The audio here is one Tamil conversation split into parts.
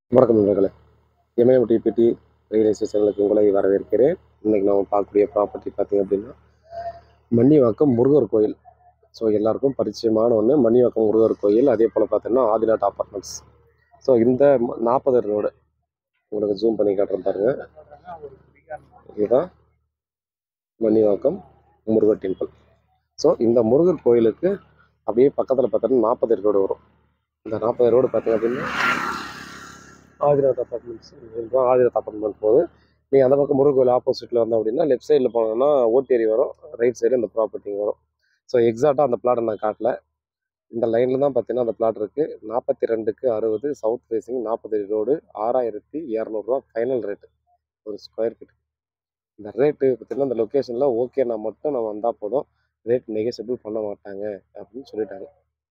வணக்கம் நண்பர்களே எம்ஏஎம் டிபிடி ரியல் எஸ்டேட் சேனலுக்கு உங்களை வரவேற்கிறேன் இன்னைக்கு நம்ம பார்க்கக்கூடிய ப்ராப்பர்ட்டி பார்த்தீங்க அப்படின்னா மன்னிவாக்கம் முருகர் கோயில் ஸோ எல்லாருக்கும் பரிச்சயமான ஒன்று மன்னிவாக்கம் முருகர் கோயில் அதே போல் பார்த்தீங்கன்னா ஆதிநாட் அப்பார்ட்மெண்ட்ஸ் ஸோ இந்த நாற்பது ரோடு உங்களுக்கு ஜூம் பண்ணி காட்டுறேன் பாருங்க இதுதான் மன்னிவாக்கம் முருகர் டெம்பிள் ஸோ இந்த முருகர் கோயிலுக்கு அப்படியே பக்கத்தில் பார்த்தீங்கன்னா நாற்பது ரோடு வரும் இந்த நாற்பது ரோடு பார்த்தீங்க அப்படின்னா ஆதிநாத் அப்பார்ட்மெண்ட்ஸ் இதுதான் ஆதிநாத் அப்பார்ட்மெண்ட் போகுது நீங்கள் அந்த பக்கம் முருகன் கோயில் ஆப்போசிட்டில் வந்தோம் அப்படின்னா லெஃப்ட் சைடில் போனோம்னா ஓட்டேரி வரும் ரைட் சைடு இந்த ப்ராப்பர்ட்டிங்க வரும் ஸோ எக்ஸாக்டாக அந்த பிளாட்டை நான் காட்டல இந்த லைனில் தான் பார்த்தீங்கன்னா அந்த பிளாட் இருக்குது நாற்பத்தி ரெண்டுக்கு அறுபது சவுத் ஃபேஸிங் நாற்பது ரோடு ஆறாயிரத்தி இரநூறுவா ஃபைனல் ரேட்டு ஒரு ஸ்கொயர் ஃபீட் இந்த ரேட்டு பார்த்தீங்கன்னா இந்த லொக்கேஷனில் ஓகேனா மட்டும் நம்ம வந்தால் போதும் ரேட் நெகோசியபிள் பண்ண மாட்டாங்க அப்படின்னு சொல்லிட்டாங்க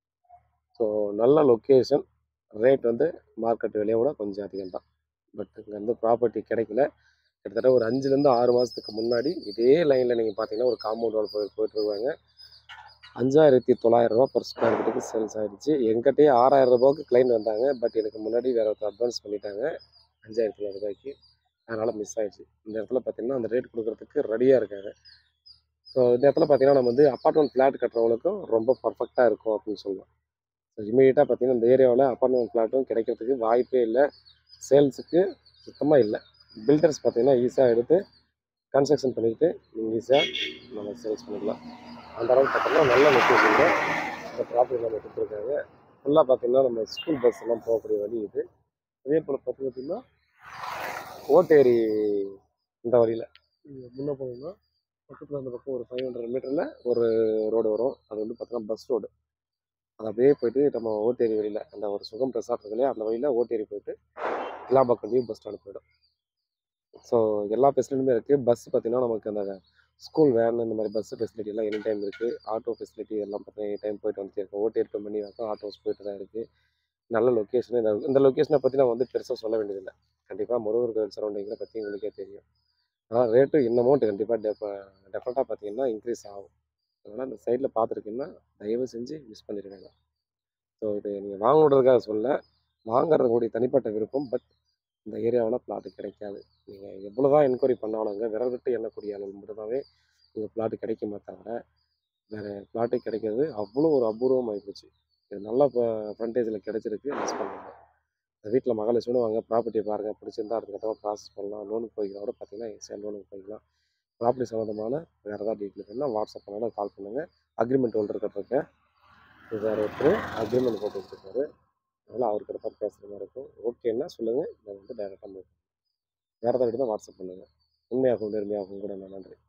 ஸோ நல்ல லொக்கேஷன் ரேட் வந்து மார்க்கெட் விலையை விட கொஞ்சம் அதிகம் தான் பட் இங்கே வந்து ப்ராப்பர்ட்டி கிடைக்கல கிட்டத்தட்ட ஒரு அஞ்சுலேருந்து ஆறு மாதத்துக்கு முன்னாடி இதே லைனில் நீங்கள் பார்த்தீங்கன்னா ஒரு காம்பவுண்ட் வால் போய் போயிட்டுருக்காங்க அஞ்சாயிரத்தி தொள்ளாயிரம் ரூபா பர் ஸ்கொயர் ஃபீட்டுக்கு சேல்ஸ் ஆகிடுச்சு எங்கிட்டயே ஆறாயிரம் ரூபாய்க்கு கிளைண்ட் வந்தாங்க பட் எனக்கு முன்னாடி வேற ஒருத்தர் அட்வான்ஸ் பண்ணிட்டாங்க அஞ்சாயிரத்தி தொள்ளாயிரம் ரூபாய்க்கு அதனால் மிஸ் ஆயிடுச்சு இந்த இடத்துல பார்த்தீங்கன்னா அந்த ரேட் கொடுக்குறதுக்கு ரெடியாக இருக்காங்க ஸோ இந்த இடத்துல பார்த்தீங்கன்னா நம்ம வந்து அப்பார்ட்மெண்ட் ஃப்ளாட் கட்டுறவங்களுக்கும் ரொம்ப பர்ஃபெக்டாக இருக்கும் அப்படின்னு சொல்லலாம் ஸோ இமீடியட்டாக பார்த்தீங்கன்னா இந்த ஏரியாவில் அப்பார்ட்மெண்ட் ஃப்ளாட்டும் கிடைக்கிறதுக்கு வாய்ப்பே இல்லை சேல்ஸுக்கு சுத்தமாக இல்லை பில்டர்ஸ் பார்த்தீங்கன்னா ஈஸியாக எடுத்து கன்ஸ்ட்ரக்ஷன் பண்ணிக்கிட்டு நீங்கள் ஈஸியாக நம்ம சேல்ஸ் பண்ணிக்கலாம் அந்த அளவுக்கு பார்த்தோம்னா நல்ல லொக்கேஷனில் இந்த ப்ராப்பர்ட்டி நம்ம கொடுத்துருக்காங்க ஃபுல்லாக பார்த்தீங்கன்னா நம்ம ஸ்கூல் பஸ் எல்லாம் போகக்கூடிய வழி இது அதே போல் பார்த்தீங்க அப்படின்னா ஓட்டேரி இந்த வழியில் முன்னே போனோம்னா பக்கத்தில் அந்த பக்கம் ஒரு ஃபைவ் ஹண்ட்ரட் மீட்டரில் ஒரு ரோடு வரும் அது வந்து பார்த்தீங்கன்னா பஸ் ரோடு அது அப்படியே போயிட்டு நம்ம ஓட்டேரி வழியில் அந்த ஒரு சுகம் ரெசார்ட் இருக்கு இல்லையா அந்த வழியில் ஓட்டேரி போயிட்டு கிளாம்பாக்கம் நியூ பஸ் ஸ்டாண்டு போயிடும் ஸோ எல்லா ஃபெசிலிட்டியுமே இருக்குது பஸ் பார்த்தீங்கன்னா நமக்கு அந்த ஸ்கூல் வேன் இந்த மாதிரி பஸ் ஃபெசிலிட்டி எல்லாம் எனி டைம் இருக்குது ஆட்டோ ஃபெசிலிட்டி எல்லாம் பார்த்தீங்கன்னா எனி டைம் போயிட்டு வந்துட்டே இருக்கும் ஓட்டேரி டு பண்ணி வைக்கும் ஆட்டோஸ் போயிட்டு தான் இருக்குது நல்ல லொக்கேஷன் இந்த இந்த லொக்கேஷனை பற்றி நான் வந்து பெருசாக சொல்ல வேண்டியதில்லை கண்டிப்பாக முருகர் கோயில் சரௌண்டிங்கில் பற்றி உங்களுக்கே தெரியும் ஆனால் ரேட்டு இன்னும் அமௌண்ட் கண்டிப்பாக டெஃப டெஃபினட்டாக பார்த்தீங்கன்னா இன்க்ரீஸ் ஆகும் அதனால் இந்த சைடில் பார்த்துருக்கீங்கன்னா தயவு செஞ்சு மிஸ் பண்ணிடுவேங்க ஸோ இது நீங்கள் வாங்கணுன்றதுக்காக சொல்ல வாங்குறது கூடிய தனிப்பட்ட விருப்பம் பட் இந்த ஏரியாவில் பிளாட்டு கிடைக்காது நீங்கள் எவ்வளோ தான் என்கொயரி பண்ணாலுங்க விரல் விட்டு எண்ணக்கூடிய அளவு மட்டும்தாவே உங்கள் பிளாட்டு கிடைக்குமே தவிர வேறு பிளாட்டு கிடைக்கிறது அவ்வளோ ஒரு அபூர்வம் ஆகிப்போச்சு இது நல்ல இப்போ ஃப்ரண்டேஜில் கிடைச்சிருக்கு மிஸ் பண்ணுவாங்க வீட்டில் மகாலட்சுமி வாங்க ப்ராப்பர்ட்டியை பாருங்கள் பிடிச்சிருந்தா அடுத்த கட்டமாக ப்ராசஸ் பண்ணலாம் லோனுக்கு போய்க்கலாம் கூட பார்த்தீங்கன்னா ஈஸியாக லோனுக்கு போய்க்கலாம் ப்ராப்பர்ட்டி சம்மந்தமான வேறு ஏதாவது டீட்டெயில் வேணும்னா வாட்ஸ்அப் பண்ணாலும் கால் பண்ணுங்கள் அக்ரிமெண்ட் ஹோல்டர் கட்டிருக்கேன் வேறு ஒருத்தர் அக்ரிமெண்ட் போட்டு வச்சுருக்காரு அதனால் அவர்கிட்ட தான் பேசுகிற மாதிரி இருக்கும் ஓகேன்னா சொல்லுங்கள் நான் வந்து டைரெக்டாக மூவ் வேறு ஏதாவது தான் வாட்ஸ்அப் பண்ணுங்கள் உண்மையாகவும் நேர்மையாகவும் கூட நான் நன்றி